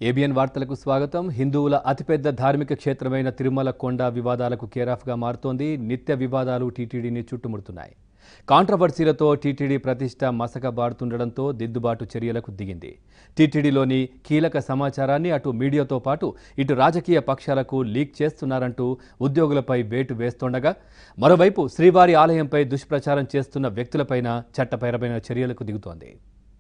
ABN వార్తలకు స్వాగతం హిందువుల అతిపెద్ద ధార్మిక క్షేత్రమైన తిరుమల కొండ వివాదాలకు కేరాఫ్గా మారుతోంది నిత్య వివాదాలు టీటీడీని చుట్టుముడుతున్నాయి కాంట్రవర్సీలతో టీటీడీ ప్రతిష్ట మసకబారుతుండడంతో దిద్దుబాటు చర్యలకు దిగింది టీటీడీలోని కీలక సమాచారాన్ని అటు మీడియాతో పాటు ఇటు రాజకీయ పక్షాలకు లీక్ చేస్తున్నారంటూ ఉద్యోగులపై వేటు వేస్తుండగా మరోవైపు శ్రీవారి ఆలయంపై దుష్ప్రచారం చేస్తున్న వ్యక్తులపైన చట్టపరమైన చర్యలకు దిగుతోంది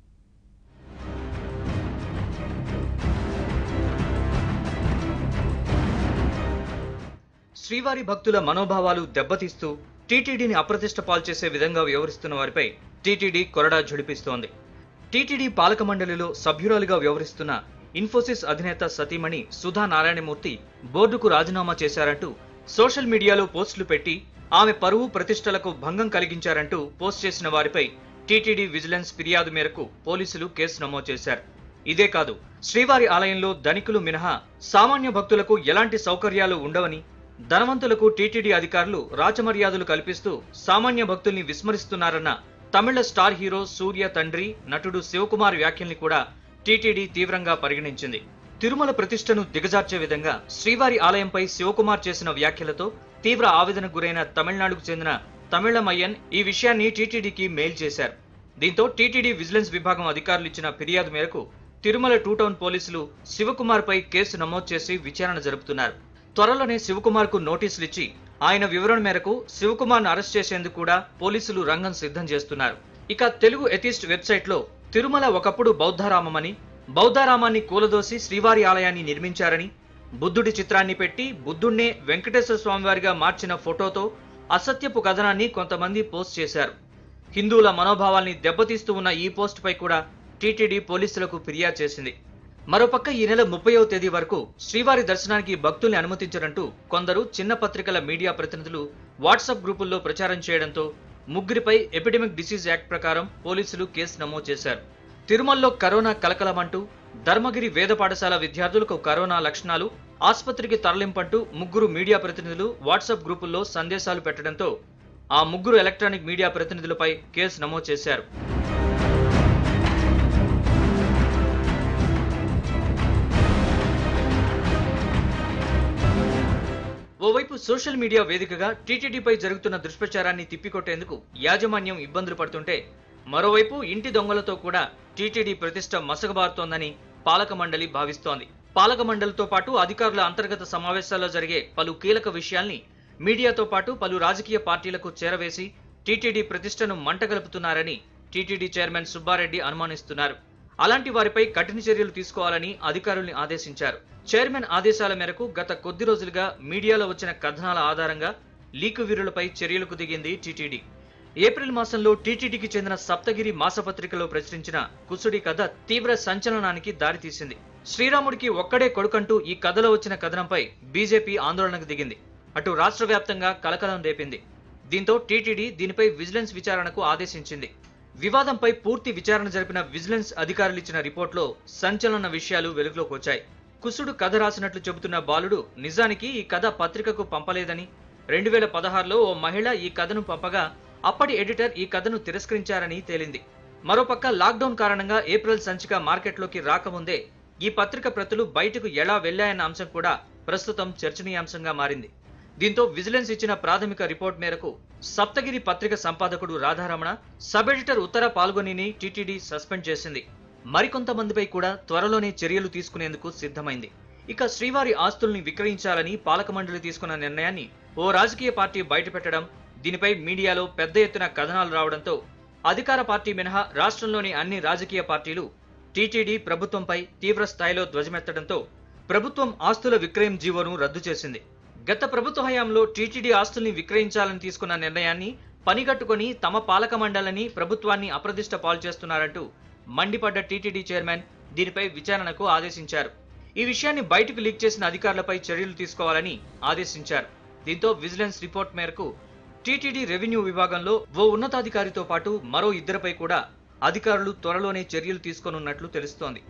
శ్రీవారి భక్తుల మనోభావాలు దెబ్బతీస్తూ టీటీడీని అప్రతిష్ట పాల్చేసే విధంగా వ్యవహరిస్తున్న వారిపై టీటీడీ కొరడా ఝడిపిస్తోంది టీటీడీ పాలక మండలిలో సభ్యురాలిగా వ్యవహరిస్తున్న ఇన్ఫోసిస్ అధినేత సతీమణి సుధా నారాయణమూర్తి బోర్డుకు రాజీనామా చేశారంటూ సోషల్ మీడియాలో పోస్టులు పెట్టి ఆమె పరువు ప్రతిష్టలకు భంగం కలిగించారంటూ పోస్ట్ చేసిన వారిపై టీటీడీ విజిలెన్స్ ఫిర్యాదు మేరకు పోలీసులు కేసు నమోదు చేశారు ఇదే కాదు శ్రీవారి ఆలయంలో ధనికులు మినహా సామాన్య భక్తులకు ఎలాంటి సౌకర్యాలు ఉండవని ధనవంతులకు టీటీడీ అధికారులు రాచమర్యాదలు కల్పిస్తూ సామాన్య భక్తుల్ని విస్మరిస్తున్నారన్న తమిళ స్టార్ హీరో సూర్య తండ్రి నటుడు శివకుమార్ వ్యాఖ్యల్ని కూడా టీటీడీ తీవ్రంగా పరిగణించింది తిరుమల ప్రతిష్టను దిగజార్చే విధంగా శ్రీవారి ఆలయంపై శివకుమార్ చేసిన వ్యాఖ్యలతో తీవ్ర ఆవేదనకు గురైన తమిళనాడుకు చెందిన తమిళమయ్యన్ ఈ విషయాన్ని టీటీడీకి మెయిల్ చేశారు దీంతో టీటీడీ విజిలెన్స్ విభాగం అధికారులు ఇచ్చిన ఫిర్యాదు మేరకు తిరుమల టూ టౌన్ పోలీసులు శివకుమార్ పై కేసు నమోదు చేసి విచారణ జరుపుతున్నారు త్వరలోనే శివకుమార్ కు నోటీసులు ఇచ్చి ఆయన వివరణ మేరకు శివకుమార్ ను అరెస్ట్ చేసేందుకు కూడా పోలీసులు రంగం సిద్ధం చేస్తున్నారు ఇక తెలుగు ఎథిస్ట్ వెబ్సైట్ లో తిరుమల ఒకప్పుడు బౌద్ధారామమని బౌద్ధారామాన్ని కూలదోసి శ్రీవారి ఆలయాన్ని నిర్మించారని బుద్ధుడి చిత్రాన్ని పెట్టి బుద్ధుణ్ణే వెంకటేశ్వర స్వామివారిగా మార్చిన ఫోటోతో అసత్యపు కథనాన్ని కొంతమంది పోస్ట్ చేశారు హిందువుల మనోభావాల్ని దెబ్బతీస్తూ ఉన్న ఈ పోస్ట్ పై కూడా టీటీడీ పోలీసులకు ఫిర్యాదు చేసింది మరోపక్క ఈ నెల ముప్పైవ తేదీ వరకు శ్రీవారి దర్శనానికి భక్తుల్ని అనుమతించరంటూ కొందరు చిన్న పత్రికల మీడియా ప్రతినిధులు వాట్సాప్ గ్రూపుల్లో ప్రచారం చేయడంతో ముగ్గురిపై ఎపిడెమిక్ డిసీజ్ యాక్ట్ ప్రకారం పోలీసులు కేసు నమోదు చేశారు తిరుమలలో కరోనా కలకలమంటూ ధర్మగిరి వేద పాఠశాల విద్యార్థులకు కరోనా లక్షణాలు ఆసుపత్రికి తరలింపంటూ ముగ్గురు మీడియా ప్రతినిధులు వాట్సాప్ గ్రూపుల్లో సందేశాలు పెట్టడంతో ఆ ముగ్గురు ఎలక్ట్రానిక్ మీడియా ప్రతినిధులపై కేసు నమోదు చేశారు ఓవైపు సోషల్ మీడియా వేదికగా టీటీడీపై జరుగుతున్న దుష్ప్రచారాన్ని తిప్పికొట్టేందుకు యాజమాన్యం ఇబ్బందులు పడుతుంటే మరోవైపు ఇంటి దొంగలతో కూడా టీటీడీ ప్రతిష్ట మసగబారుతోందని పాలక మండలి భావిస్తోంది పాలక మండలితో పాటు అధికారుల అంతర్గత సమావేశాల్లో జరిగే పలు కీలక విషయాల్ని మీడియాతో పాటు పలు రాజకీయ పార్టీలకు చేరవేసి టీటీడీ ప్రతిష్టను మంటగలుపుతున్నారని టీటీడీ చైర్మన్ సుబ్బారెడ్డి అనుమానిస్తున్నారు అలాంటి వారిపై కఠిన చర్యలు తీసుకోవాలని అధికారుల్ని ఆదేశించారు చైర్మన్ ఆదేశాల మేరకు గత కొద్ది రోజులుగా మీడియాలో వచ్చిన కథనాల ఆధారంగా లీకు వీరులపై చర్యలకు దిగింది టీటీడీ ఏప్రిల్ మాసంలో టీటీడీకి చెందిన సప్తగిరి మాసపత్రికలో ప్రచురించిన కుసుడి కథ తీవ్ర సంచలనానికి దారితీసింది శ్రీరాముడికి ఒక్కడే కొడుకంటూ ఈ కథలో వచ్చిన కథనంపై బీజేపీ ఆందోళనకు దిగింది అటు రాష్ట్ర వ్యాప్తంగా కలకలం రేపింది దీంతో టీటీడీ దీనిపై విజిలెన్స్ విచారణకు ఆదేశించింది వివాదంపై పూర్తి విచారణ జరిపిన విజిలెన్స్ అధికారులు ఇచ్చిన రిపోర్ట్లో సంచలన విషయాలు వెలుగులోకి వచ్చాయి కుసుడు కథ రాసినట్లు చెబుతున్న బాలుడు నిజానికి ఈ కథ పత్రికకు పంపలేదని రెండు వేల పదహారులో ఓ మహిళ ఈ కథను పంపగా అప్పటి ఎడిటర్ ఈ కథను తిరస్కరించారని తేలింది మరోపక్క లాక్డౌన్ కారణంగా ఏప్రిల్ సంచిక మార్కెట్లోకి రాకముందే ఈ పత్రిక ప్రతులు బయటకు ఎలా వెళ్లాయన్న అంశం కూడా ప్రస్తుతం చర్చనీయాంశంగా మారింది దీంతో విజిలెన్స్ ఇచ్చిన ప్రాథమిక రిపోర్ట్ మేరకు సప్తగిరి పత్రిక సంపాదకుడు రాధారమణ సబ్ ఎడిటర్ ఉత్తర పాల్గొనిని టీటీడీ సస్పెండ్ చేసింది మరికొంతమందిపై కూడా త్వరలోనే చర్యలు తీసుకునేందుకు సిద్ధమైంది ఇక శ్రీవారి ఆస్తుల్ని విక్రయించాలని పాలక మండలి తీసుకున్న నిర్ణయాన్ని ఓ రాజకీయ పార్టీ బయటపెట్టడం దీనిపై మీడియాలో పెద్ద ఎత్తున కథనాలు రావడంతో అధికార పార్టీ మినహా రాష్ట్రంలోని అన్ని రాజకీయ పార్టీలు టీటీడీ ప్రభుత్వంపై తీవ్ర స్థాయిలో ధ్వజమెత్తడంతో ప్రభుత్వం ఆస్తుల విక్రయం జీవోను రద్దు చేసింది గత ప్రభుత్వ హయాంలో టీటీడీ ఆస్తుల్ని విక్రయించాలని తీసుకున్న నిర్ణయాన్ని పనిగట్టుకొని తమ పాలక మండలిని ప్రభుత్వాన్ని అప్రదిష్ట పాలు చేస్తున్నారంటూ మండిపడ్డ టీటీడీ చైర్మన్ దీనిపై విచారణకు ఆదేశించారు ఈ విషయాన్ని బయటకు లీక్ చేసిన అధికారులపై చర్యలు తీసుకోవాలని ఆదేశించారు దీంతో విజిలెన్స్ రిపోర్ట్ మేరకు టీటీడీ రెవెన్యూ విభాగంలో ఓ ఉన్నతాధికారితో పాటు మరో ఇద్దరిపై కూడా అధికారులు త్వరలోనే చర్యలు తీసుకోనున్నట్లు తెలుస్తోంది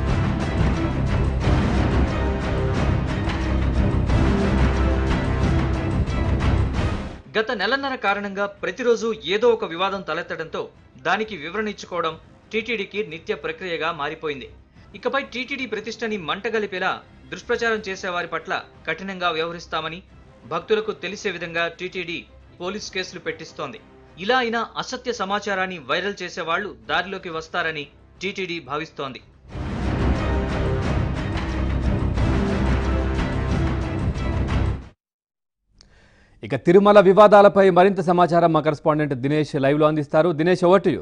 గత నెలన్నర కారణంగా ప్రతిరోజు ఏదో ఒక వివాదం తలెత్తడంతో దానికి వివరణ ఇచ్చుకోవడం టీటీడీకి నిత్య ప్రక్రియగా మారిపోయింది ఇకపై టీటీడీ ప్రతిష్టని మంటగలిపేలా దుష్ప్రచారం చేసేవారి పట్ల కఠినంగా వ్యవహరిస్తామని భక్తులకు తెలిసే విధంగా టీటీడీ పోలీస్ కేసులు పెట్టిస్తోంది ఇలా అయినా అసత్య సమాచారాన్ని వైరల్ చేసేవాళ్లు దారిలోకి వస్తారని టీటీడీ భావిస్తోంది ఇక తిరుమల వివాదాలపై మరింత సమాచారం మా కరెస్పాండెంట్ దినేష్ లైవ్లో అందిస్తారు Dinesh over to you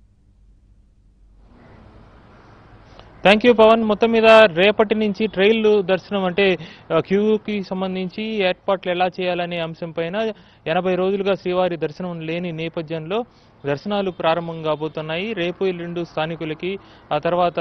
thank you Pavan మొత్తం మీద రేపటి నుంచి ట్రైల్ దర్శనం అంటే ఆ, క్యూకి సంబంధించి ఏర్పాట్లు ఎలా చేయాలనే అంశం పైన ఎనభై రోజులుగా శ్రీవారి దర్శనం లేని నేపథ్యంలో దర్శనాలు ప్రారంభం కాబోతున్నాయి రేపు ఎల్లుండు స్థానికులకి ఆ తర్వాత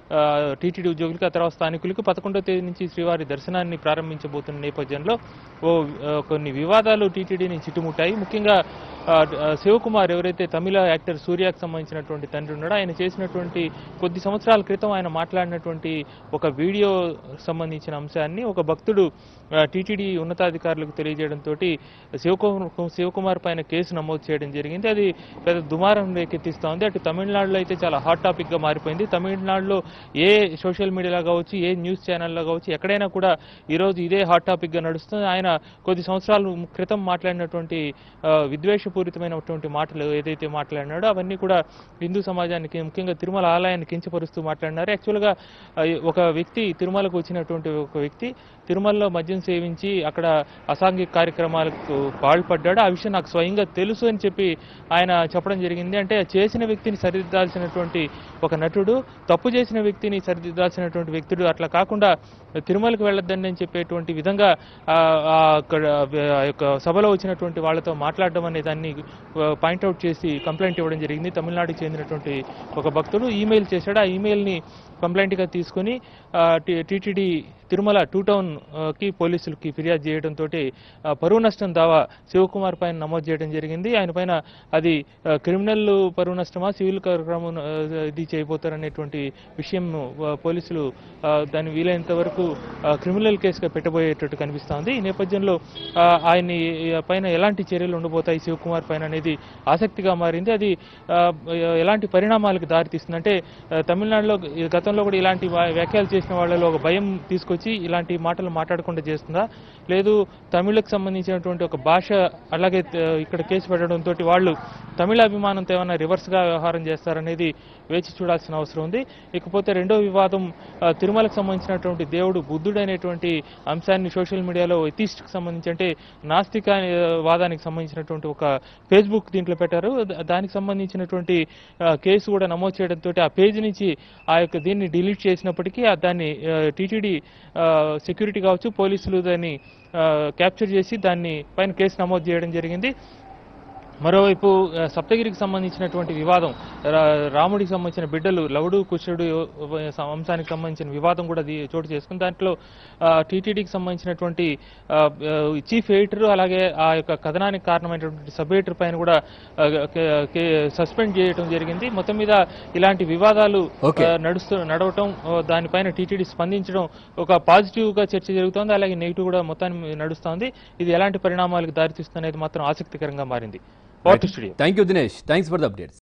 టీటీడీ ఉద్యోగులకి ఆ తర్వాత స్థానికులకి పదకొండో తేదీ నుంచి శ్రీవారి దర్శనాన్ని ప్రారంభించబోతున్న నేపథ్యంలో ఓ ఆ, కొన్ని వివాదాలు టీటీడీని చుట్టుముట్టాయి ముఖ్యంగా ఆ, ఆ, శివకుమార్ ఎవరైతే తమిళ యాక్టర్ సూర్యకు సంబంధించినటువంటి తండ్రి ఉన్నాడో ఆయన చేసినటువంటి కొద్ది సంవత్సరాల క్రితం ఆయన మాట్లాడినటువంటి ఒక వీడియో సంబంధించిన అంశాన్ని ఒక భక్తుడు టీటీడీ ఉన్నతాధికారులకు తెలియజేయడంతో శివకుమార్ శివకుమార్ పైన కేసు నమోదు చేయడం జరిగింది అది పెద్ద దుమారం రేకెత్తిస్తా ఉంది అటు తమిళనాడులో అయితే చాలా హాట్ టాపిక్ గా మారిపోయింది తమిళనాడులో ఏ సోషల్ మీడియాలో కావచ్చు ఏ న్యూస్ ఛానల్లో కావచ్చు ఎక్కడైనా కూడా ఈరోజు ఇదే హాట్ టాపిక్ గా నడుస్తుంది ఆయన కొద్ది సంవత్సరాల క్రితం మాట్లాడినటువంటి ఆ, విద్వేషపూరితమైనటువంటి మాటలు ఏదైతే మాట్లాడినాడో అవన్నీ కూడా హిందూ సమాజానికి ముఖ్యంగా తిరుమల ఆలయాన్ని కించపరుస్తూ మాట్లాడినారు యాక్చువల్గా ఆ, ఒక వ్యక్తి తిరుమలకు వచ్చినటువంటి ఒక వ్యక్తి తిరుమలలో మద్యం సేవించి అక్కడ అసాంఘిక కార్యక్రమాలకు పాల్పడ్డాడు ఆ విషయం నాకు స్వయంగా తెలుసు అని చెప్పి ఆయన చెప్పడం జరిగింది అంటే చేసిన వ్యక్తిని సరిదిద్దాల్సినటువంటి ఒక నటుడు తప్పు చేసిన వ్యక్తిని సరిదిద్దాల్సినటువంటి వ్యక్తుడు అట్లా కాకుండా తిరుమలకు వెళ్ళొద్దని అని చెప్పేటువంటి విధంగా ఆ, ఆ అక్కడ ఆ యొక్క సభలో వచ్చినటువంటి వాళ్ళతో మాట్లాడడం అనే దాన్ని పాయింట్అవుట్ చేసి కంప్లైంట్ ఇవ్వడం జరిగింది తమిళనాడుకి చెందినటువంటి ఒక భక్తుడు ఈమెయిల్ చేశాడు ఆ ఈమెయిల్ని కంప్లైంట్గా తీసుకొని టీటీడీ తిరుమల టూ టౌన్ ఆ, కి పోలీసులకి ఫిర్యాదు చేయడంతో పరువు నష్టం దావా శివకుమార్ పైన నమోదు చేయడం జరిగింది ఆయన పైన అది ఆ, క్రిమినల్ పరువు నష్టమా సివిల్ కార్యక్రమం ఆ, ఇది చేయబోతారనేటువంటి విషయం ఆ, పోలీసులు ఆ, దాన్ని వీలైనంత వరకు ఆ, క్రిమినల్ కేసుగా పెట్టబోయేటట్టు కనిపిస్తోంది ఈ నేపథ్యంలో ఆ, ఆయన్ని ఆ, పైన ఎలాంటి చర్యలు ఉండబోతాయి శివకుమార్ పైన అనేది ఆసక్తిగా మారింది అది ఆ, ఎలాంటి పరిణామాలకు దారితీస్తుంది అంటే ఆ, తమిళనాడులో ఈ గతంలో కూడా ఇలాంటి వా- వ్యాఖ్యలు చేసిన వాళ్ళలో ఒక భయం తీసుకొచ్చి ఇలాంటి మాటలు మాట్లాడకుండా చేస్తుందా లేదు తమిళకు సంబంధించినటువంటి ఒక భాష అలాగే త- ఇక్కడ కేసు పెట్టడంతో వాళ్ళు తమిళ అభిమానంతో ఏమైనా రివర్స్గా వ్యవహారం చేస్తారనేది వేచి చూడాల్సిన అవసరం ఉంది ఇకపోతే రెండో వివాదం ఆ, తిరుమలకు సంబంధించినటువంటి దేవుడు బుద్ధుడు అనేటువంటి అంశాన్ని సోషల్ మీడియాలో ఎథిస్ట్కి సంబంధించి అంటే నాస్తిక ఆ, వాదానికి సంబంధించినటువంటి ఒక ఫేస్బుక్ దీంట్లో పెట్టారు ద- దానికి సంబంధించినటువంటి ఆ, కేసు కూడా నమోదు చేయడంతో ఆ పేజ్ నుంచి ఆ యొక్క దీన్ని డిలీట్ చేసినప్పటికీ ఆ దాన్ని టీటీడీ సెక్యూరిటీ కావచ్చు పోలీసులు దాన్ని క్యాప్చర్ చేసి దాన్ని పైన కేసు నమోదు చేయడం జరిగింది మరోవైపు ఆ, సప్తగిరికి సంబంధించినటువంటి వివాదం రా- రాముడికి సంబంధించిన బిడ్డలు లవుడు కుశుడు ఆ, వంశానికి సంబంధించిన వివాదం కూడా దీ- చోటు చేసుకుంది దాంట్లో టీటీడీకి సంబంధించినటువంటి ఆ, ఆ, చీఫ్ ఎడిటర్ అలాగే ఆ యొక్క కథనానికి కారణమైనటువంటి సబ్ ఎడిటర్ పైన కూడా ఆ, కే- కే- సస్పెండ్ చేయడం జరిగింది మొత్తం మీద ఇలాంటి వివాదాలు Okay. ఆ, నడుస్తూ నడవటం ఆ, దానిపైన టీటీడీ స్పందించడం ఒక పాజిటివ్ గా చర్చ జరుగుతోంది అలాగే నెగిటివ్ కూడా మొత్తాన్ని నడుస్తోంది ఇది ఎలాంటి పరిణామాలకు దారితీస్తుంది అనేది మాత్రం ఆసక్తికరంగా మారింది water studio thank you Dinesh thanks for the updates